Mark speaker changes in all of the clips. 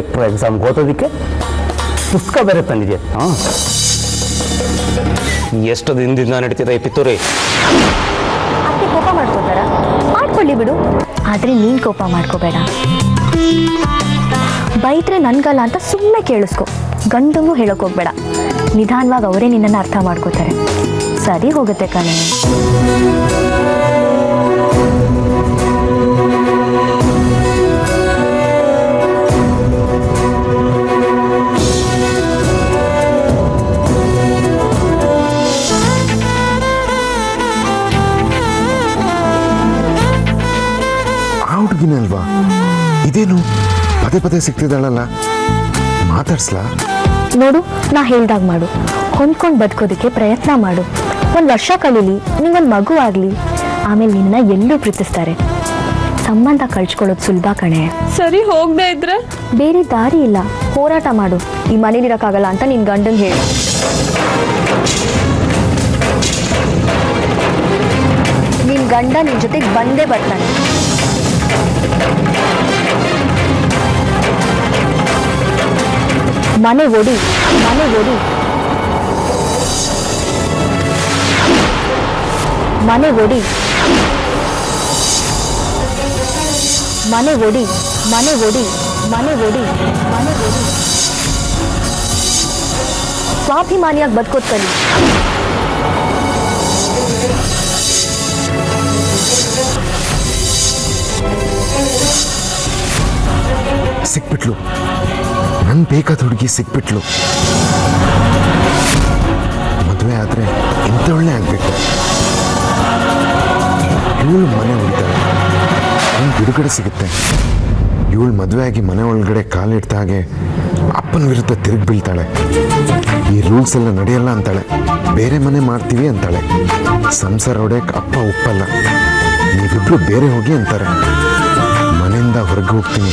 Speaker 1: Paper ಎಕ್ಸಾಮ್ಗೆ ಓದೋದಕ್ಕೆ ಪುಸ್ತಕ ಬೇರೆ ತಂದಿದ್ಯಾ ಹಾಂ ಎಷ್ಟು ದಿನದಿಂದ ನಡೀತಿದೆ ಈ ಪಿತ್ತೂರಿ
Speaker 2: ಅತ್ತೆ ಕೋಪ ಮಾಡ್ಕೋತಾರ ಮಾಡ್ಕೊಳ್ಳಿ ಬಿಡು ಆದ್ರೆ ನೀನ್ ಕೋಪ ಮಾಡ್ಕೋಬೇಡ ಬೈದ್ರೆ ನನ್ಗಲ್ಲ ಅಂತ ಸುಮ್ಮನೆ ಕೇಳಿಸ್ಕೊ ಗಂಡಂಗೂ ಹೇಳಕ್ ಹೋಗ್ಬೇಡ ನಿಧಾನವಾಗಿ ಅವರೇ ನಿನ್ನನ್ನು ಅರ್ಥ ಮಾಡ್ಕೋತಾರೆ ಸರಿ ಹೋಗುತ್ತೆ ಕಣೆ
Speaker 3: ಆ ಹುಡುಗಿನೇ ಅಲ್ವಾ ಇದೇನು ಪದೇ ಪದೇ ಸಿಗ್ತಿದ್ದಾಳಲ್ಲ ಮಾತಾಡ್ಸ್ಲಾ
Speaker 2: ನೋಡು ನಾ ಹೇಳ್ದಾಗ ಮಾಡು ಹೊಂದ್ಕೊಂಡು ಬದುಕೋದಕ್ಕೆ ಪ್ರಯತ್ನ ಮಾಡು ಒಂದು ವರ್ಷ ಕಲೀಲಿ ನಿಂಗೊಂದು ಮಗು ಆಗಲಿ ಆಮೇಲೆ ನಿನ್ನ ಎಲ್ಲೂ ಪ್ರೀತಿಸ್ತಾರೆ ಸಂಬಂಧ ಕಳ್ಸ್ಕೊಳ್ಳೋದು ಸುಲಭ ಕಣೆ
Speaker 4: ಸರಿ ಹೋಗದೆ ಇದ್ರೆ
Speaker 2: ಬೇರೆ ದಾರಿ ಇಲ್ಲ ಹೋರಾಟ ಮಾಡು ಈ ಮನೇಲಿರಕ್ಕಾಗಲ್ಲ ಅಂತ ನಿನ್ ಗಂಡಂಗೆ ಹೇಳು ನಿನ್ ಗಂಡ ನಿನ್ ಜೊತೆಗೆ ಬಂದೇ ಬರ್ತಾನೆ ಮನೆ ಒಡಿ ಮನೆ ಒಡಿ ಮನೆ ಒಡಿ ಮನೆ ಒಡಿ ಮನೆ ಒಡಿ ಮನೆ ಒಡಿ ಮನೆ ಒಡಿ ಸ್ವಾಭಿಮಾನಿಯಾಗಿ ಬದುಕೋದ್ ಕಲಿ
Speaker 3: ಸಿಕ್ಬಿಟ್ಲು ನನ್ ಬೇಕಾದ ಹುಡುಗಿ ಸಿಕ್ಬಿಟ್ಲು ಮದುವೆ ಆದ್ರೆ ಇಂಥವಳನ್ನೇ ಆಗ್ಬೇಕು ಇವಳು ಮನೆ ಉಳಿತಾಳೆ ಒಂದು ಬಿಡುಗಡೆ ಸಿಗುತ್ತೆ ಇವಳು ಮದುವೆ ಆಗಿ ಮನೆ ಒಳಗಡೆ ಕಾಲಿಡ್ದ ಹಾಗೆ ಅಪ್ಪನ ವಿರುದ್ಧ ತಿರುಗಿ ಬೀಳ್ತಾಳೆ ಈ ರೂಲ್ಸ್ ಎಲ್ಲ ನಡೆಯಲ್ಲ ಅಂತಾಳೆ ಬೇರೆ ಮನೆ ಮಾಡ್ತೀವಿ ಅಂತಾಳೆ ಸಂಸಾರ ಹೊಡೆಯಕ್ಕೆ ಅಪ್ಪ ಒಪ್ಪಲ್ಲ ನೀವಿಬ್ರು ಬೇರೆ ಹೋಗಿ ಅಂತಾರೆ ಮನೆಯಿಂದ ಹೊರಗೆ ಹೋಗ್ತೀನಿ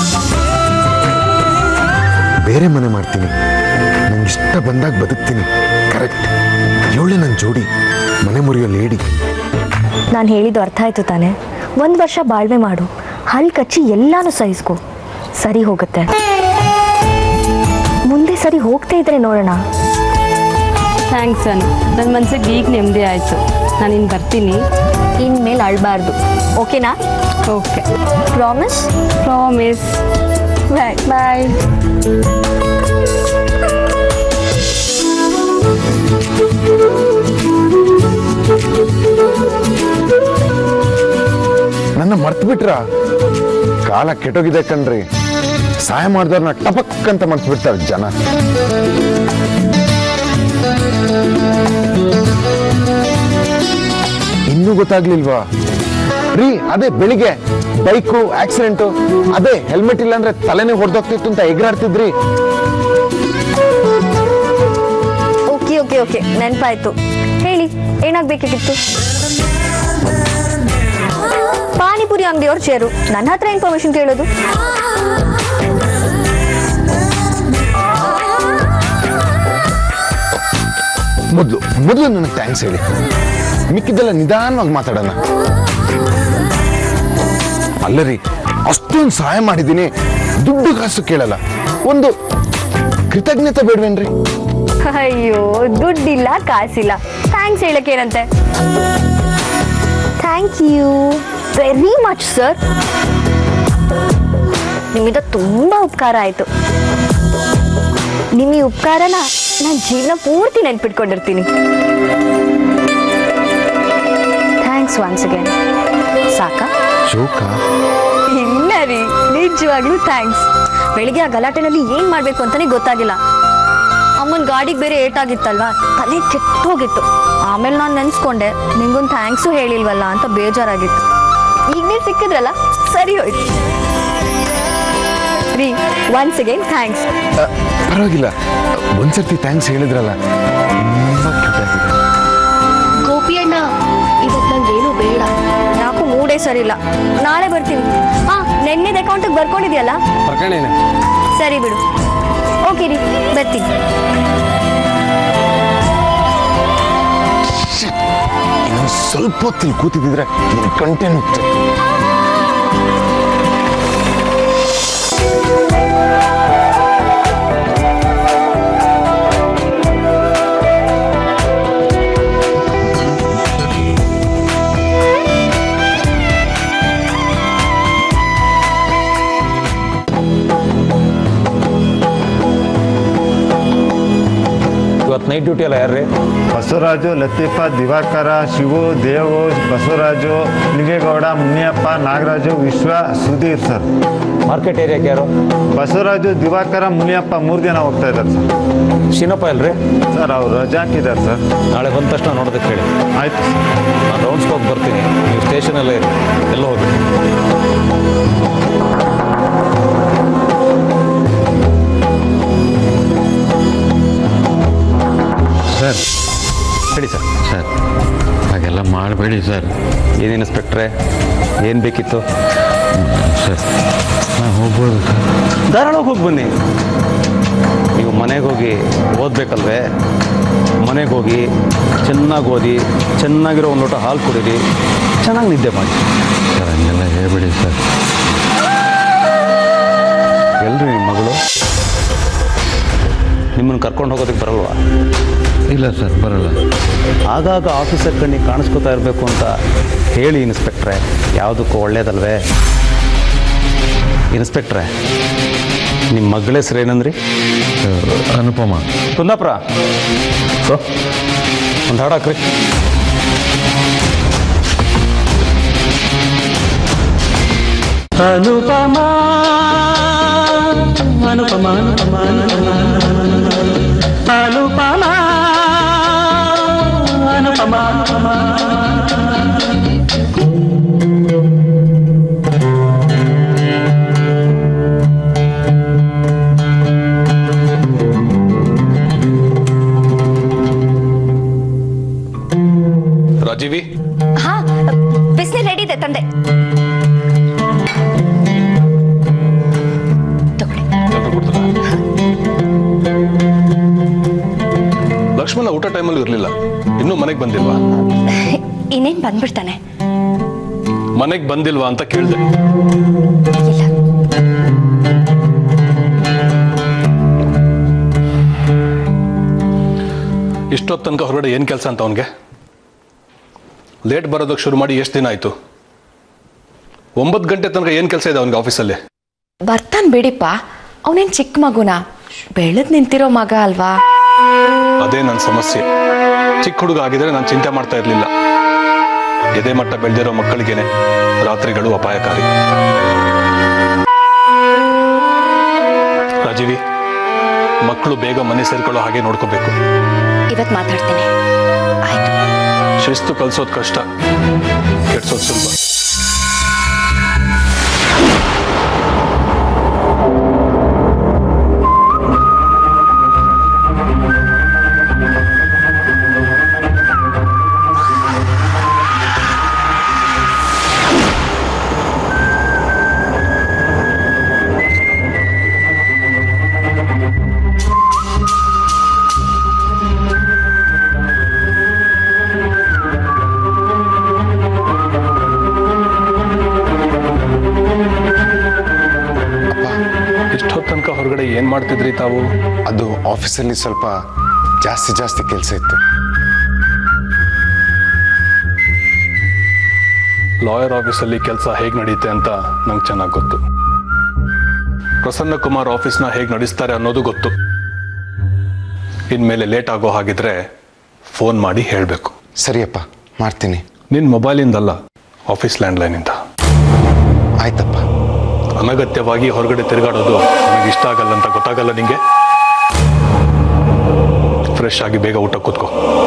Speaker 3: ಬೇರೆ ಮನೆ ಮಾಡ್ತೀನಿ ನಂಗೆ ಇಷ್ಟ ಬಂದಾಗ ಬದುಕ್ತೀನಿ ಕರೆಕ್ಟ್ ಇವಳೆ ನನ್ನ ಜೋಡಿ ಮನೆ ಮುರಿಯೋ ಲೇಡಿ
Speaker 2: ನಾನು ಹೇಳಿದ್ದು ಅರ್ಥ ಆಯ್ತು ತಾನೆ ಒಂದು ವರ್ಷ ಬಾಳ್ವೆ ಮಾಡು ಹಲ್ ಕಚ್ಚಿ ಎಲ್ಲಾನು ಸಹಿಸ್ಕೊ ಸರಿ ಹೋಗುತ್ತೆ ಮುಂದೆ ಸರಿ ಹೋಗ್ತಾ ಇದ್ರೆ ನೋಡೋಣ
Speaker 4: ಥ್ಯಾಂಕ್ಸ್ ಅನು ನನ್ನ ಮನ್ಸಿಗೆ ಈಗ ನೆಮ್ಮದಿ ಆಯಿತು ನಾನು ಇನ್ನು ಬರ್ತೀನಿ
Speaker 2: ಇನ್ಮೇಲೆ ಅಳ್ಬಾರ್ದು ಓಕೆನಾ
Speaker 4: okay
Speaker 2: promise
Speaker 4: promise bye bye
Speaker 3: ನನ್ನ ಮರ್ತು ಬಿಟ್ರ ಕಾಲ ಕೆಟ್ಟೋಗಿದೆ ಕಣ್ರಿ ಸಹಾಯ ಮಾಡಿದವ್ರನ್ನ ಟಪಕ್ ಅಂತ ಮರ್ತು ಬಿಡ್ತಾರೆ ಜನ ಇನ್ನೂ ಗೊತ್ತಾಗ್ಲಿಲ್ವಾ ರೀ ಅದೇ ಬೆಳಿಗ್ಗೆ ಬೈಕು ಆಕ್ಸಿಡೆಂಟು ಅದೇ ಹೆಲ್ಮೆಟ್ ಇಲ್ಲ ಅಂದ್ರೆ ತಲೆನೇ ಹೊಡೆದೋಗ್ತಿತ್ತು ಅಂತ ಎಗರಾಡ್ತಿದ್ರಿ
Speaker 2: ಓಕೆ ಓಕೆ ಓಕೆ ನೆನಪಾಯ್ತು ಹೇಳಿ ಏನಾಗ್ಬೇಕಾಗಿತ್ತು ಪಾನಿಪುರಿ ಅಂಗಡಿಯವ್ರ ಚೇರು ನನ್ನ ಹತ್ರ ಇನ್ಫಾರ್ಮೇಶನ್ ಕೇಳೋದು
Speaker 3: ಮೊದಲು ಮೊದಲು ನನಗೆ ಥ್ಯಾಂಕ್ಸ್ ಹೇಳಿ ಮಿಕ್ಕಿದ್ದೆಲ್ಲ ನಿಧಾನವಾಗಿ ಮಾತಾಡೋಣ ಅಲ್ಲ ರೀ ಅಷ್ಟೊಂದು ಸಹಾಯ ಮಾಡಿದ್ದೀನಿ ದುಡ್ಡು ಕಾಸು ಕೇಳಲ್ಲ ಒಂದು ಕೃತಜ್ಞತೆ ಬೇಡವೇನ್ರಿ
Speaker 2: ಅಯ್ಯೋ ದುಡ್ಡಿಲ್ಲ ಕಾಸಿಲ್ಲ ಥ್ಯಾಂಕ್ಸ್ ಹೇಳಕ್ಕೇನಂತೆ thank you very much sir ನಿಮ್ಮಿಂದ ತುಂಬ ಉಪಕಾರ ಆಯಿತು ನಿಮ್ಮ ಈ ಉಪಕಾರನ ನಾನು ಜೀವನ ಪೂರ್ತಿ ನೆನ್ಪಿಟ್ಕೊಂಡಿರ್ತೀನಿ ಥ್ಯಾಂಕ್ಸ್ ಒನ್ಸ್ ಅಗೇನ್ ಸಾಕಾ
Speaker 3: ಶೋಕ
Speaker 2: ಇಲ್ಲ ರೀ ನಿಜವಾಗ್ಲೂ ಥ್ಯಾಂಕ್ಸ್ ಬೆಳಿಗ್ಗೆ ಆ ಗಲಾಟೆನಲ್ಲಿ ಏನ್ ಮಾಡ್ಬೇಕು ಅಂತಾನೆ ಗೊತ್ತಾಗಿಲ್ಲ ಅಮ್ಮನ ಗಾಡಿಗೆ ಬೇರೆ ಏಟಾಗಿತ್ತಲ್ವಾ ತಲೆ ಕೆಟ್ಟೋಗಿತ್ತು ಆಮೇಲೆ ನಾನು ನೆನ್ಸ್ಕೊಂಡೆ ನಿಂಗೊಂದು ಥ್ಯಾಂಕ್ಸು ಹೇಳಿಲ್ವಲ್ಲ ಅಂತ ಬೇಜಾರಾಗಿತ್ತು ಈಗ ನೀವು ಸಿಕ್ಕಿದ್ರಲ್ಲ ಸರಿ ಹೋಯ್ತು ರೀ ಒನ್ಸ್ ಅಗೇನ್ ಥ್ಯಾಂಕ್ಸ್
Speaker 3: ಅ, ಪರವಾಗಿಲ್ಲ ಒಂದ್ಸರ್ತಿ ಥ್ಯಾಂಕ್ಸ್ ಹೇಳಿದ್ರಲ್ಲ ತುಂಬಾ ಕ್ಯೂಟ್ ಆಗಿದೆ
Speaker 2: ಗೋಪಿ ಅಣ್ಣ ಇವತ್ತು ನಂಗೇನು ಬೇಡ ಯಾಕೋ ಮೂಡೇ ಸರಿ ಇಲ್ಲ ನಾಳೆ ಬರ್ತೀನಿ ಹಾ ನೆನ್ನೆದ ಅಕೌಂಟಿಗೆ ಬರ್ಕೊಂಡಿದ್ಯಲ್ಲ
Speaker 1: ಪ್ರಕರಣ
Speaker 2: ಸರಿ ಬಿಡು ಓಕೆ ರೀ ಬರ್ತೀನಿ
Speaker 3: ಇನ್ನೊಂದು ಸ್ವಲ್ಪ ಹೊತ್ತಿಲ್ ಕೂತಿದ್ರೆ ನಿನ್ ಕಂಟೆ ನುಗ್ತು
Speaker 5: ನೈಟ್ ಡ್ಯೂಟಿ ಎಲ್ಲ ಯಾರ್ರಿ
Speaker 6: ಬಸವರಾಜು ಲತೀಫ ದಿವಾಕರ ಶಿವು ದೇವು ಬಸವರಾಜು ಲಿಂಗೇಗೌಡ ಮುನಿಯಪ್ಪ ನಾಗರಾಜು ವಿಶ್ವ ಸುಧೀರ್ ಸರ್
Speaker 5: ಮಾರ್ಕೆಟ್ ಏರಿಯಾಕ್ಕೆ ಯಾರು
Speaker 6: ಬಸವರಾಜು ದಿವಾಕರ ಮುನಿಯಪ್ಪ ಮೂರು ಜನ ಹೋಗ್ತಾ ಇದ್ದಾರೆ ಸರ್
Speaker 5: ಶಿನಪ್ಪ ಅಲ್ರಿ
Speaker 6: ಸರ್ ಅವ್ರು ರಜಾ ಹಾಕಿದ್ದಾರೆ ಸರ್
Speaker 5: ನಾಳೆ ಬಂದ ತಕ್ಷಣ ನೋಡೋದಕ್ಕೆ ಹೇಳಿ
Speaker 6: ಆಯ್ತು ಸರ್
Speaker 5: ನಾನು ರೌಂಡ್ಸ್ಗೆ ಹೋಗಿ ಬರ್ತೀನಿ ನೀವು ಸ್ಟೇಷನಲ್ಲೇ ಇರಿ ಎಲ್ಲ ಹೋಗಿ
Speaker 7: ಸರ್
Speaker 5: ಹೇಳಿ ಸರ್
Speaker 7: ಸರ್ ಹಾಗೆಲ್ಲ ಮಾಡಬೇಡಿ ಸರ್
Speaker 5: ಏನು ಇನ್ಸ್ಪೆಕ್ಟ್ರೆ ಏನು ಬೇಕಿತ್ತು
Speaker 7: ಸರ್ ನಾನು ಹೋಗ್ಬೋದು ಸರ್
Speaker 5: ಧಾರಾಳವಾಗಿ ಹೋಗಿ ಬನ್ನಿ ನೀವು ಮನೆಗೆ ಹೋಗಿ ಓದಬೇಕಲ್ವೇ ಮನೆಗೆ ಹೋಗಿ ಚೆನ್ನಾಗಿ ಓದಿ ಚೆನ್ನಾಗಿರೋ ಒಂದು ಲೋಟ ಹಾಲು ಕುಡೀರಿ ಚೆನ್ನಾಗಿ ನಿದ್ದೆ ಮಾಡಿ
Speaker 7: ಸರ್ ಹಂಗೆಲ್ಲ ಹೇಳ್ಬೇಡಿ ಸರ್
Speaker 5: ಎಲ್ರಿ ನಿಮ್ಮ ಮಗಳು ನಿಮ್ಮನ್ನು ಕರ್ಕೊಂಡು ಹೋಗೋದಕ್ಕೆ ಬರಲ್ವಾ
Speaker 7: ಇಲ್ಲ ಸರ್ ಬರಲ್ಲ
Speaker 5: ಆಗಾಗ ಆಫೀಸರ್ ಕಣ್ಣಿಗೆ ಕಾಣಿಸ್ಕೊತಾ ಇರಬೇಕು ಅಂತ ಹೇಳಿ ಇನ್ಸ್ಪೆಕ್ಟ್ರೆ ಯಾವುದಕ್ಕೂ ಒಳ್ಳೇದಲ್ವೇ ಇನ್ಸ್ಪೆಕ್ಟ್ರೆ ನಿಮ್ಮ ಮಗಳ ಹೆಸರು ಏನಂದ್ರಿ
Speaker 7: ಸರ್ ಅನುಪಮ
Speaker 5: ಕುಂದಾಪುರ ಸೊ ಒಂದು ಹಾಡು ಹಾಕ್ರಿ
Speaker 1: ಅನುಪಮ ಅನುಪಮ ಅನುಪಮ ಅನುಪಮ ಅನುಪಮ ಅನುಪಮ
Speaker 5: ರಾಜೀವಿ
Speaker 2: ಹಾ ಬಿಸಿನೀರು ರೆಡಿ ಇದೆ ತಂದೆ ತಗೊಳ್ಳಿ
Speaker 8: ಲಕ್ಷ್ಮಣ ಊಟ ಟೈಮಲ್ಲಿ ಇರಲಿಲ್ಲ ಇನ್ನೂ ಮನೆಗೆ ಬಂದಿಲ್ವಾ
Speaker 2: ಇನ್ನೇನ್ ಬಂದ್ಬಿಡ್ತಾನೆ
Speaker 8: ಮನೆಗೆ ಬಂದಿಲ್ವಾ ಅಂತ ಕೇಳಿದೆ
Speaker 2: ಇಲ್ಲ
Speaker 8: ಇಷ್ಟೊತ್ತು ತನಕ ಹೊರಗಡೆ ಏನು ಕೆಲಸ ಅಂತ ಅವನಿಗೆ ಲೇಟ್ ಬರೋದಕ್ಕೆ ಶುರು ಮಾಡಿ ಎಷ್ಟು ದಿನ ಆಯಿತು ಒಂಬತ್ತು ಗಂಟೆ ತನಕ ಏನು ಕೆಲಸ ಇದೆ ಅವನಿಗೆ ಆಫೀಸಲ್ಲಿ
Speaker 9: ಬರ್ತಾನ್ ಬಿಡಿಪ್ಪ ಅವನೇನ್ ಚಿಕ್ಕ ಮಗುನ ಬೆಳೆದ್ ನಿಂತಿರೋ ಮಗ ಅಲ್ವಾ
Speaker 8: ಅದೇ ನನ್ನ ಸಮಸ್ಯೆ ಚಿಕ್ಕ ಹುಡುಗ ಆಗಿದ್ರೆ ನಾನು ಚಿಂತೆ ಮಾಡ್ತಾ ಇರಲಿಲ್ಲ ಎದೆ ಮಟ್ಟ ಬೆಳೆದಿರೋ ಮಕ್ಕಳಿಗೇನೆ ರಾತ್ರಿಗಳು ಅಪಾಯಕಾರಿ ರಾಜೀವಿ ಮಕ್ಕಳು ಬೇಗ ಮನೆ ಸೇರ್ಕೊಳ್ಳೋ ಹಾಗೆ ನೋಡ್ಕೋಬೇಕು
Speaker 2: ಇವತ್ ಮಾತಾಡ್ತೀನಿ ಆಯ್ತು
Speaker 8: ಶಿಸ್ತು ಕಲಿಸೋದು ಕಷ್ಟ ಕೆಡ್ಸೋದು ಸುಲಭ ಇಷ್ಟೊತ್ತು ತನಕ ಹೊರಗಡೆ ಏನು ಮಾಡ್ತಿದ್ರಿ ತಾವು
Speaker 3: ಅದು ಆಫೀಸಲ್ಲಿ ಸ್ವಲ್ಪ ಜಾಸ್ತಿ ಜಾಸ್ತಿ ಕೆಲಸ ಇತ್ತು
Speaker 8: ಲಾಯರ್ ಆಫೀಸಲ್ಲಿ ಕೆಲಸ ಹೇಗೆ ನಡೆಯುತ್ತೆ ಅಂತ ನಂಗೆ ಚೆನ್ನಾಗಿ ಗೊತ್ತು ಪ್ರಸನ್ನ ಕುಮಾರ್ ಆಫೀಸ್ನ ಹೇಗೆ ನಡೆಸ್ತಾರೆ ಅನ್ನೋದು ಗೊತ್ತು ಇನ್ಮೇಲೆ ಲೇಟ್ ಆಗೋ ಹಾಗಿದ್ರೆ ಫೋನ್ ಮಾಡಿ ಹೇಳಬೇಕು
Speaker 3: ಸರಿಯಪ್ಪ ಮಾಡ್ತೀನಿ
Speaker 8: ನಿನ್ನ ಮೊಬೈಲಿಂದಲ್ಲ ಆಫೀಸ್ ಲ್ಯಾಂಡ್ಲೈನಿಂದ
Speaker 3: ಆಯ್ತಪ್ಪ
Speaker 8: ಅನಗತ್ಯವಾಗಿ ಹೊರಗಡೆ ತಿರುಗಾಡೋದು ನನಗೆ ಇಷ್ಟ ಆಗಲ್ಲ ಅಂತ ಗೊತ್ತಾಗಲ್ಲ ನಿಂಗೆ ಫ್ರೆಶ್ ಆಗಿ ಬೇಗ ಊಟ ಕೂತ್ಕೋ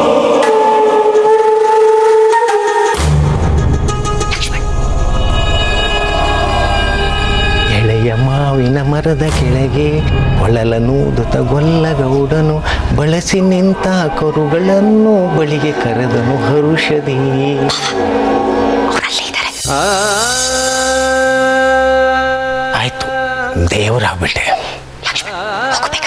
Speaker 10: ಎಳೆಯ ಮಾವಿನ ಮರದ ಕೆಳಗೆ ಒಳಲನೂದುತ ಗೊಲ್ಲಗೌಡನು ಬಳಸಿ ನಿಂತ ಕರುಗಳನ್ನು ಬಳಿಗೆ ಕರೆದನು ಹರುಷದಿ
Speaker 2: ಅವ್ರಲ್ಲೇ ಇದ್ದಾರೆ
Speaker 10: ಆಯ್ತು ದೇವರಾಗ್ಬಿಟ್ಟೆ
Speaker 2: ಹೋಗ್ಬೇಕಾ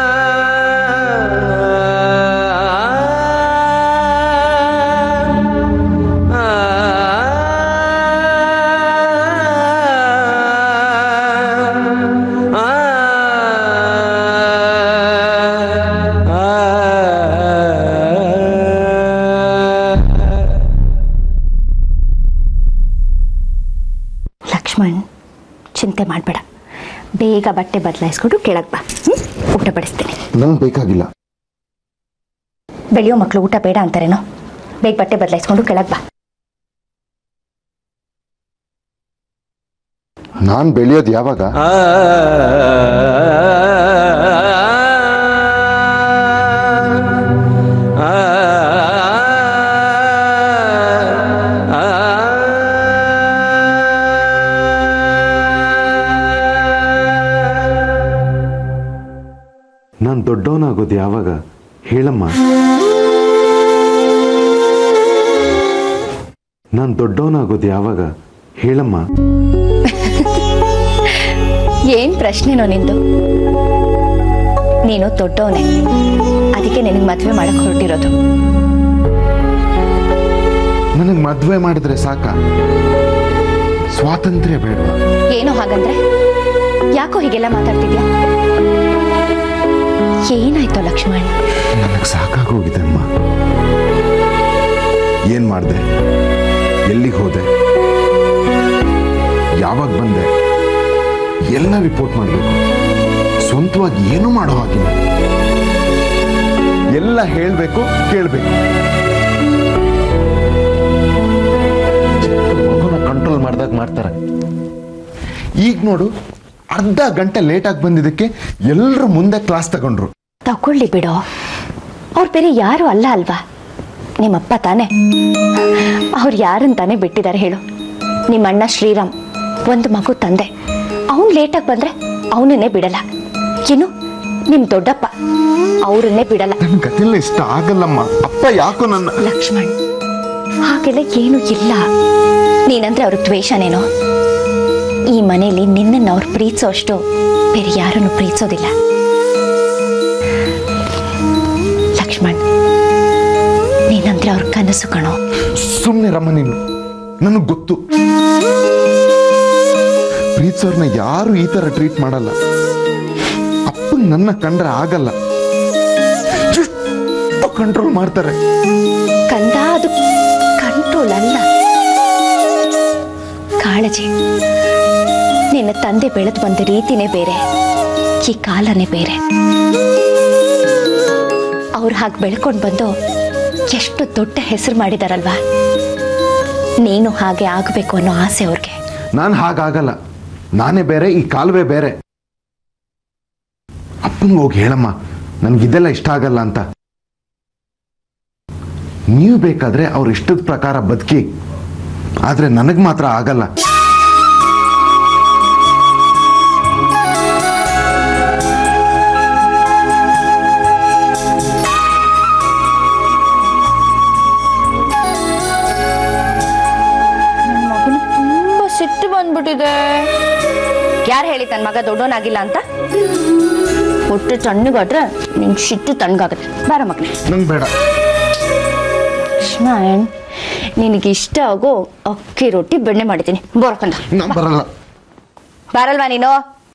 Speaker 10: ಆ
Speaker 11: ಬೇಗ ಬಟ್ಟೆ ಬದಲಾಯಿಸ್ಕೊಂಡು ಕೆಳಗೆ ಬಾ ಹ್ಮ್? ಊಟ ಬಡಿಸ್ತೀನಿ
Speaker 3: ನಂಗೆ ಬೇಕಾಗಿಲ್ಲ
Speaker 11: ಬೆಳೆಯೋ ಮಕ್ಕಳು ಊಟ ಬೇಡ ಅಂತಾರೇನೋ ಬೇಗ ಬಟ್ಟೆ ಬದಲಾಯಿಸ್ಕೊಂಡು ಕೆಳಗೆ ಬಾ
Speaker 3: ನಾನು ಬೆಳೆಯೋದು ಯಾವಾಗ ನಾನು ದೊಡ್ಡವನಾಗೋದು ಯಾವಾಗ ಹೇಳಮ್ಮ ನಾನು ದೊಡ್ಡವನಾಗೋದು ಯಾವಾಗ ಹೇಳಮ್ಮ
Speaker 11: ಏನ್ ಪ್ರಶ್ನೆನೋ ನಿಂದು ನೀನು ದೊಡ್ಡವನೇ ಅದಕ್ಕೆ ನಿನಗೆ ಮದುವೆ ಮಾಡಕ್ ಹೊರಟಿರೋದು
Speaker 3: ನನಗೆ ಮದುವೆ ಮಾಡಿದ್ರೆ ಸಾಕ ಸ್ವಾತಂತ್ರ್ಯ ಬೇಡವಾ
Speaker 11: ಏನೋ ಹಾಗಂದ್ರೆ ಯಾಕೋ ಹೀಗೆಲ್ಲ ಮಾತಾಡ್ತಿದ್ಯಾ ಏನಾಯ್ತು ಲಕ್ಷ್ಮಣ್
Speaker 3: ನನಗೆ ಸಾಕಾಗೋಗಿದೆ ಅಮ್ಮ ಏನ್ ಮಾಡಿದೆ ಎಲ್ಲಿಗೆ ಹೋದೆ ಯಾವಾಗ ಬಂದೆ ಎಲ್ಲ ರಿಪೋರ್ಟ್ ಮಾಡಬೇಕು ಸ್ವಂತವಾಗಿ ಏನೂ ಮಾಡೋ ಹಾಗಿಲ್ಲ ಎಲ್ಲ ಹೇಳಬೇಕು ಕೇಳಬೇಕು ಮಗುನ ಕಂಟ್ರೋಲ್ ಮಾಡ್ದಾಗ ಮಾಡ್ತಾರೆ ಈಗ ನೋಡು ಅರ್ಧ ಗಂಟೆ ಲೇಟಾಗಿ ಬಂದಿದ್ದಕ್ಕೆ ಎಲ್ಲರೂ ಮುಂದೆ ಕ್ಲಾಸ್ ತಗೊಂಡ್ರು
Speaker 11: ತಗೊಳ್ಳಿ ಬಿಡೋ ಅವ್ರು ಬೇರೆ ಯಾರು ಅಲ್ಲ ಅಲ್ವಾ ನಿಮ್ಮಪ್ಪ ತಾನೆ ಅವ್ರು ಯಾರಂತಾನೆ ಬಿಟ್ಟಿದ್ದಾರೆ ಹೇಳು ನಿಮ್ಮ ಅಣ್ಣ ಶ್ರೀರಾಮ್ ಒಂದು ಮಗು ತಂದೆ ಅವನು ಲೇಟಾಗಿ ಬಂದ್ರೆ ಅವನನ್ನೇ ಬಿಡಲ್ಲ ಏನು ನಿಮ್ ದೊಡ್ಡಪ್ಪ ಅವರನ್ನೇ ಬಿಡಲ್ಲ
Speaker 3: ಗತಿಲ್ಲ ಇಷ್ಟ ಆಗಲ್ಲಮ್ಮ ಅಪ್ಪ ಯಾಕೋ ನನ್ನ
Speaker 11: ಲಕ್ಷ್ಮಣ್ ಹಾಗೆಲ್ಲ ಏನು ಇಲ್ಲ ನೀನಂದ್ರೆ ಅವ್ರ ದ್ವೇಷನೇನೋ ಈ ಮನೆಯಲ್ಲಿ ನಿನ್ನನ್ನು ಅವ್ರು ಪ್ರೀತಿಸೋ ಅಷ್ಟು ಬೇರೆ ಯಾರನ್ನು ಪ್ರೀತಿಸೋದಿಲ್ಲ ಲಕ್ಷ್ಮಣ್ ನೀನಂದ್ರೆ ಅವ್ರ ಕನಸು ಕಣೋ
Speaker 3: ಸುಮ್ಮನೆ ರಮ್ಮ ನೀನು ನನಗೆ ಗೊತ್ತು ಪ್ರೀತಿಸೋರ್ನ ಯಾರು ಈ ತರ ಟ್ರೀಟ್ ಮಾಡಲ್ಲ ಅಪ್ಪಂಗ್ ನನ್ನ ಕಂಡ್ರೆ ಆಗಲ್ಲ ಕಂಟ್ರೋಲ್ ಮಾಡ್ತಾರೆ
Speaker 11: ಕಂದ ಅದು ಕಂಟ್ರೋಲ್ ಅಲ್ಲ ಕಾಳಜಿ ನಿನ್ನ ತಂದೆ ಬೆಳೆದು ಬಂದ ರೀತಿನೇ ಬೇರೆ ಈ ಕಾಲನೇ ಬೇರೆ ಅವ್ರು ಹಾಗೆ ಬೆಳ್ಕೊಂಡು ಬಂದು ಎಷ್ಟು ದೊಡ್ಡ ಹೆಸರು ಮಾಡಿದಾರಲ್ವಾ ನೀನು ಹಾಗೆ ಆಗಬೇಕು ಅನ್ನೋ ಆಸೆ ಅವ್ರಿಗೆ
Speaker 3: ನಾನು ಹಾಗಾಗಲ್ಲ ನಾನೇ ಬೇರೆ ಈ ಕಾಲುವೆ ಬೇರೆ ಅಪ್ಪಂಗೆ ಹೋಗಿ ಹೇಳಮ್ಮ ನನಗಿದೆಲ್ಲ ಇಷ್ಟ ಆಗಲ್ಲ ಅಂತ ನೀವು ಬೇಕಾದ್ರೆ ಅವ್ರ ಇಷ್ಟದ ಪ್ರಕಾರ ಬದುಕಿ ಆದ್ರೆ ನನಗೆ ಮಾತ್ರ ಆಗಲ್ಲ
Speaker 11: ಮಗನ ತುಂಬಾ ಸಿಟ್ಟು ಬಂದ್ಬಿಟ್ಟಿದೆ ಯಾರು ಹೇಳಿ ತನ್ನ ಮಗ ದೊಡ್ಡವನಾಗಿಲ್ಲ ಅಂತ ಹೊಟ್ಟೆ ತಣ್ಣಗಾದ್ರೆ ನಿಂಗೆ ಸಿಟ್ಟು ತಣ್ಣಗಾಗುತ್ತೆ ಬಾರ ಮಗನೇ
Speaker 3: ನಂಗೆ ಬೇಡ
Speaker 11: ಲಕ್ಷ್ಮಣ್ ನಿನಗೆ ಇಷ್ಟ ಆಗೋ ಅಕ್ಕಿ ರೊಟ್ಟಿ ಬೆಣ್ಣೆ ಮಾಡಿದ್ದೀನಿ ಬೋರ್ಕಂದ
Speaker 3: ನಾನು ಬರಲ್ಲ
Speaker 11: ಬರಲ್ವಾ ನೀನು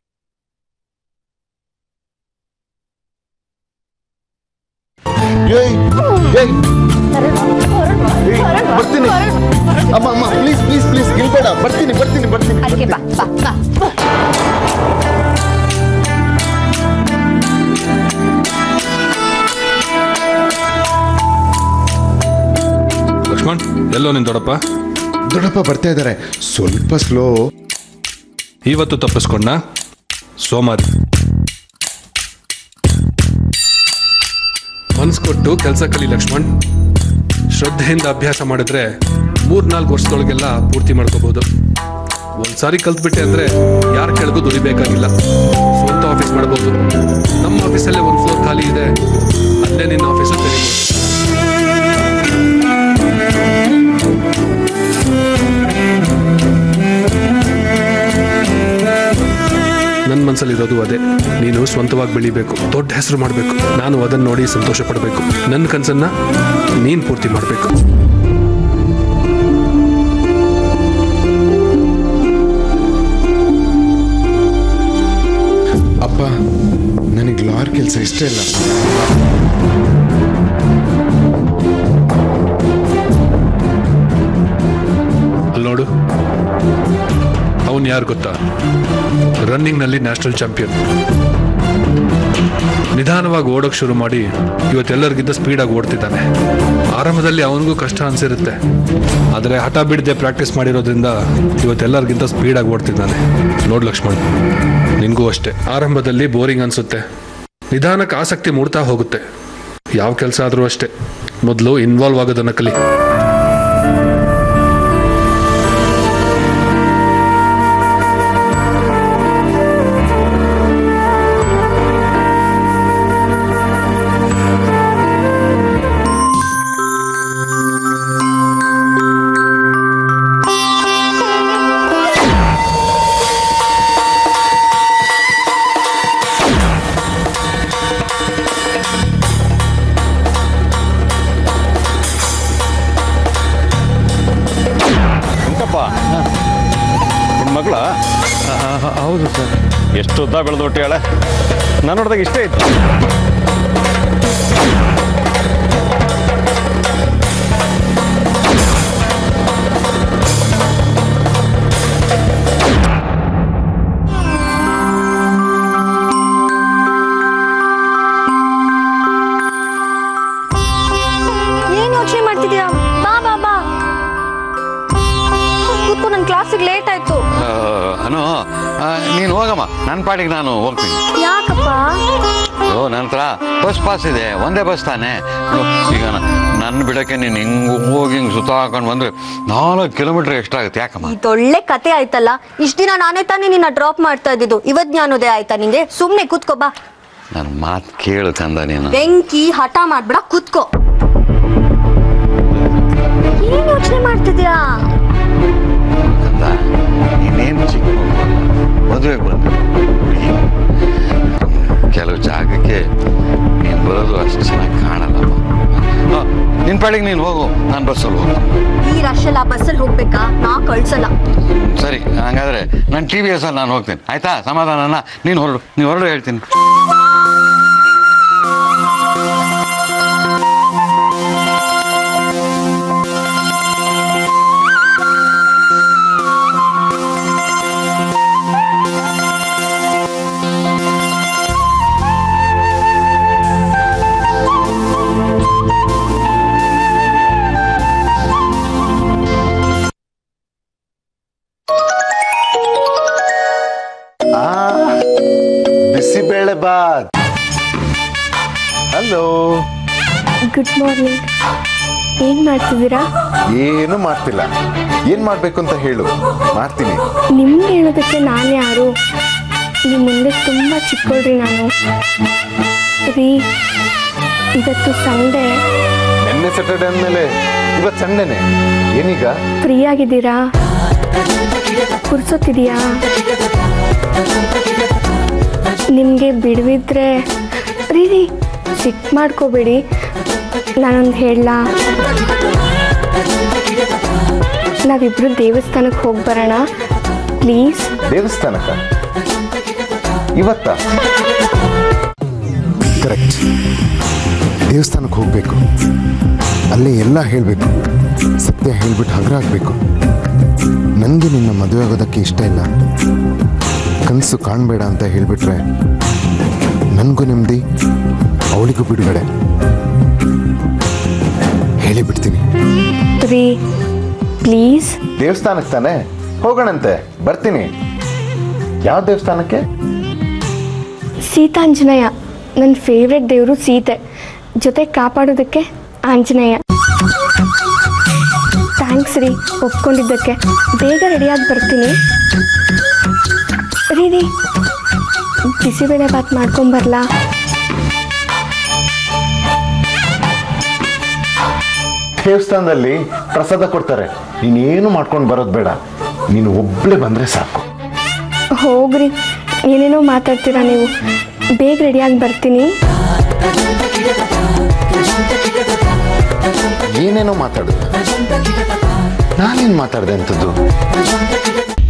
Speaker 3: ಏಯ್ ಏಯ್ ಏಯ್, ಬರ್ತೀನಿ ಅಮ್ಮ ಅಮ್ಮ ಪ್ಲೀಸ್ ಪ್ಲೀಸ್ ಪ್ಲೀಸ್ ಇಲ್ಬೇಡ ಬರ್ತೀನಿ ಬರ್ತೀನಿ ಬರ್ತೀನಿ
Speaker 11: ಅದಕ್ಕೆ ಬಾ ಬಾ ಬಾ
Speaker 8: ಲಕ್ಷ್ಮಣ್ ಎಲ್ಲೋ ನಿನ್ ದೊಡ್ಡಪ್ಪ
Speaker 3: ದೊಡ್ಡಪ್ಪ ಬರ್ತಾ ಇದ್ದಾರೆ ಸ್ವಲ್ಪ ಸ್ಲೋ
Speaker 8: ಇವತ್ತು ತಪ್ಪಿಸ್ಕೊಂಡ ಸೋಮಾರಿ ಮನ್ಸ್ ಕೊಟ್ಟು ಕೆಲಸ ಕಲಿ ಲಕ್ಷ್ಮಣ್ ಶ್ರದ್ಧೆಯಿಂದ ಅಭ್ಯಾಸ ಮಾಡಿದ್ರೆ ಮೂರ್ನಾಲ್ಕು ವರ್ಷದೊಳಗೆಲ್ಲ ಪೂರ್ತಿ ಮಾಡ್ಕೋಬಹುದು ಒಂದ್ಸಾರಿ ಕಲ್ತ್ಬಿಟ್ಟೆ ಅಂದ್ರೆ ಯಾರ ಕೆಳಗೂ ದುಡಿಬೇಕಾಗಿಲ್ಲ ಸ್ವಂತ ಆಫೀಸ್ ಮಾಡಬಹುದು ನಮ್ಮ ಆಫೀಸಲ್ಲೇ ಒಂದು ಫ್ಲೋರ್ ಖಾಲಿ ಇದೆ ಅಲ್ಲೇ ನಿನ್ನ ಆಫೀಸು ತೆರೀಬಹುದು ನನ್ನ ಮನಸ್ಸಲ್ಲಿರೋದು ಅದೇ ನೀನು ಸ್ವಂತವಾಗಿ ಬೆಳಿಬೇಕು ದೊಡ್ಡ ಹೆಸರು ಮಾಡಬೇಕು ನಾನು ಅದನ್ನ ನೋಡಿ ಸಂತೋಷ ಪಡಬೇಕು ನನ್ನ ಕನಸನ್ನ ನೀನು ಪೂರ್ತಿ ಮಾಡಬೇಕು
Speaker 3: ಅಪ್ಪ ನನಗೆ ಲಾರ್ ಕೆಲಸ ಇಷ್ಟ ಇಲ್ಲ
Speaker 8: ಅಲ್ಲಿ ನೋಡು ಅವನು ಇವನ್ ಯಾರು ಗೊತ್ತಾ ರನ್ನಿಂಗ್ನಲ್ಲಿ ನ್ಯಾಷನಲ್ ಚಾಂಪಿಯನ್ ನಿಧಾನವಾಗಿ ಓಡೋಕ್ ಶುರು ಮಾಡಿ ಇವತ್ತೆಲ್ಲರಿಗಿಂತ ಸ್ಪೀಡಾಗಿ ಓಡ್ತಿದ್ದಾನೆ ಆರಂಭದಲ್ಲಿ ಅವನಿಗೂ ಕಷ್ಟ ಅನ್ಸಿರುತ್ತೆ ಆದರೆ ಹಠ ಬಿಡದೆ ಪ್ರಾಕ್ಟೀಸ್ ಮಾಡಿರೋದ್ರಿಂದ ಇವತ್ತೆಲ್ಲರಿಗಿಂತ ಸ್ಪೀಡಾಗಿ ಓಡ್ತಿದ್ದಾನೆ ನೋಡ್ ಲಕ್ಷ್ಮಣ್ ನಿನ್ಗೂ ಅಷ್ಟೇ ಆರಂಭದಲ್ಲಿ ಬೋರಿಂಗ್ ಅನ್ಸುತ್ತೆ ನಿಧಾನಕ್ಕೆ ಆಸಕ್ತಿ ಮೂಡ್ತಾ ಹೋಗುತ್ತೆ ಯಾವ ಕೆಲಸ ಆದರೂ ಅಷ್ಟೇ ಮೊದಲು ಇನ್ವಾಲ್ವ್ ಆಗೋದನ್ನ ಕಲಿ
Speaker 5: ಉಂಟಪ್ಪ ನಿಮ್ಮ ಮಗಳ
Speaker 7: ಹೌದು ಸರ್
Speaker 5: ಎಷ್ಟು ಉದ್ದ ಬೆಳೆದು ಹುಟ್ಟಿಯಾಳೆ ನಾನು ನೋಡಿದಾಗ ಇಷ್ಟೇ ಇತ್ತು
Speaker 2: ಏನ್ ಯೋಚನೆ ಮಾಡ್ತಿದ್ಯಾ ಬಾ ಬಾ ಬಾ ಕೂತ್ಕೊ ನನ್ ಕ್ಲಾಸಿಗೆ ಲೇಟ್ ಆಯ್ತು
Speaker 7: ಅನು ನೀನು ಹೋಗಮ್ಮ ನನ್ನ ಪಾಡಿಗೆ ನಾನು ಹೋಗ್ತೀನಿ
Speaker 2: ಯಾಕಪ್ಪ
Speaker 7: ಓ ನನ್ನ ಹತ್ರ ಬಸ್ ಪಾಸ್ ಇದೆ ಒಂದೇ ಬಸ್ ತಾನೆ ನೋಡು, ಈಗ ನ- ನನ್ನ ಬಿಡಕ್ಕೆ ನೀನು ಹಿಂಗೆ ಹೋಗಿ ಹಿಂಗೆ ಸುತ್ತ ಹಾಕೊಂಡು ಬಂದ್ರೆ ನಾಲ್ಕು ಕಿಲೋಮೀಟ್ರ್ ಎಷ್ಟಾಗುತ್ತೆ ಯಾಕಮ್ಮ
Speaker 2: ಇದೊಳ್ಳೆ ಕತೆ ಆಯ್ತಲ್ಲ ಇಷ್ಟ ದಿನ ನಾನೇ ತಾನೇ ನಿನ್ನ ಡ್ರಾಪ್ ಮಾಡ್ತಾ ಇದ್ದಿದ್ದು ಇವತ್ ಜ್ಞಾನೋದಯ ಆಯ್ತಾ ನಿಂಗೆ ಸುಮ್ನೆ ಕೂತ್ಕೋ ಬಾ
Speaker 7: ನನ್ನ ಮಾತು ಕೇಳು ಚಂದ ನೀನು
Speaker 2: ಬೆಂಕಿ ಹಠ ಮಾಡ್ಬೇಡ ಕೂತ್ಕೋ ಏನ್ ಯೋಚನೆ ಮಾಡ್ತಿದ್ಯಾ
Speaker 7: ಚಂದ ನೀನೇನು ಚಿಕ್ಕ ಮದುವೆಗೆ ಬಂದೆ ಹುಡುಗಿ ಕೆಲವು ಜಾಗಕ್ಕೆ ನೀನು ಬರೋದು ಅಷ್ಟು ಚೆನ್ನಾಗಿ ಕಾಣಲ್ಲಮ್ಮ ಆ, ನಿನ್ನ ಪಾಡಿಗೆ ನೀನು ಹೋಗು ನಾನು ಬಸ್ಸಲ್ಲಿ ಹೋಗ್ತೀನಿ
Speaker 2: ಈ ರಶಲ್ಲ ಬಸ್ಸಲ್ಲಿ ಹೋಗ್ಬೇಕಾ ನಾ ಕಳ್ಸಲ್ಲ
Speaker 7: ಸರಿ ಹಂಗಾದ್ರೆ ನಾನು ಟಿ ವಿ ಎಸ್ಸಲ್ಲಿ ನಾನು ಹೋಗ್ತೀನಿ ಆಯ್ತಾ ಸಮಾಧಾನನ ನೀನು ಹೊರಡು ನೀನು ಹೊರಡು ಹೇಳ್ತೀನಿ
Speaker 3: bisibele bath hello
Speaker 12: good morning ಏನು ಮಾಡ್ತಿದ್ದೀರಾ
Speaker 3: ಏನು ಮಾಡ್ತಿಲ್ಲ ಏನ್ ಮಾಡ್ಬೇಕು ಅಂತ ಹೇಳು ಮಾಡ್ತೀನಿ
Speaker 12: ನಿಮ್ಗೆ ಹೇಳೋದಕ್ಕೆ ನಾನು ಯಾರು ನಿಮ್ಮ ಮುಂದೆ ತುಂಬ ಚಿಕ್ಕೋಳ್ರಿ ನಾನು ರೀ ಇವತ್ತು ಸಂಡೇ
Speaker 3: ನಿನ್ನೆ ಸ್ಯಾಟರ್ಡೆ ಅಂದಮೇಲೆ ಇವತ್ತು ಸಂಡೇನೆ ಏನೀಗ
Speaker 12: ಫ್ರೀ ಆಗಿದ್ದೀರಾ ಕುರ್ಸೋತಿದೆಯಾ ನಿಮಗೆ ಬಿಡುವಿದ್ರೆ ರೀ ರೀ ಸಿಕ್ ಮಾಡ್ಕೋಬೇಡಿ ನಾನೊಂದು ಹೇಳಲಾ ನಾವಿಬ್ರು ದೇವಸ್ಥಾನಕ್ಕೆ ಹೋಗಿ ಬರೋಣ ಪ್ಲೀಸ್
Speaker 3: ದೇವಸ್ಥಾನಕ್ಕ ಇವತ್ತ ಕರೆಕ್ಟ್ ದೇವಸ್ಥಾನಕ್ಕೆ ಹೋಗ್ಬೇಕು ಅಲ್ಲೇ ಎಲ್ಲ ಹೇಳಬೇಕು ಸತ್ಯ ಹೇಳ್ಬಿಟ್ಟು ಹಗ್ರ ಆಗ್ಬೇಕು ನನಗೆ ನಿನ್ನ ಮದುವೆ ಆಗೋದಕ್ಕೆ ಇಷ್ಟ ಇಲ್ಲ ಕನಸು ಕಾಣಬೇಡ ಅಂತ ಹೇಳಿಬಿಟ್ರೆ ನನಗೂ ನೆಮ್ಮದಿ ಅವಳಿಗೂ ಬಿಡುಗಡೆ ಹೇಳಿಬಿಡ್ತೀನಿ
Speaker 12: ರೀ ಪ್ಲೀಸ್
Speaker 3: ದೇವಸ್ಥಾನಕ್ಕೆ ತಾನೆ ಹೋಗೋಣಂತೆ ಬರ್ತೀನಿ ಯಾವ ದೇವಸ್ಥಾನಕ್ಕೆ
Speaker 12: ಸೀತಾಂಜನೇಯ ನನ್ನ ಫೇವ್ರೆಟ್ ದೇವರು ಸೀತೆ ಜೊತೆ ಕಾಪಾಡೋದಕ್ಕೆ ಆಂಜನೇಯ ಥ್ಯಾಂಕ್ಸ್ ರೀ ಒಪ್ಕೊಂಡಿದ್ದಕ್ಕೆ ಬೇಗ ರೆಡಿಯಾಗಿ ಬರ್ತೀನಿ ರೀ ರೀ ಬಿಸಿಬೇಳೆ ಬಾತ್ ಮಾಡ್ಕೊಂಬರ್ಲಾ
Speaker 3: ದೇವಸ್ಥಾನದಲ್ಲಿ ಪ್ರಸಾದ ಕೊಡ್ತಾರೆ ನೀನೇನು ಮಾಡ್ಕೊಂಡು ಬರೋದು ಬೇಡ ನೀನು ಒಬ್ಳೆ ಬಂದ್ರೆ ಸಾಕು
Speaker 12: ಹೋಗ್ರಿ ಏನೇನೋ ಮಾತಾಡ್ತೀರಾ ನೀವು ಬೇಗ ರೆಡಿಯಾಗಿ ಬರ್ತೀನಿ
Speaker 3: ಏನೇನೋ ಮಾತಾಡುದು ನಾನೇನು ಮಾತಾಡಿದೆ ಅಂಥದ್ದು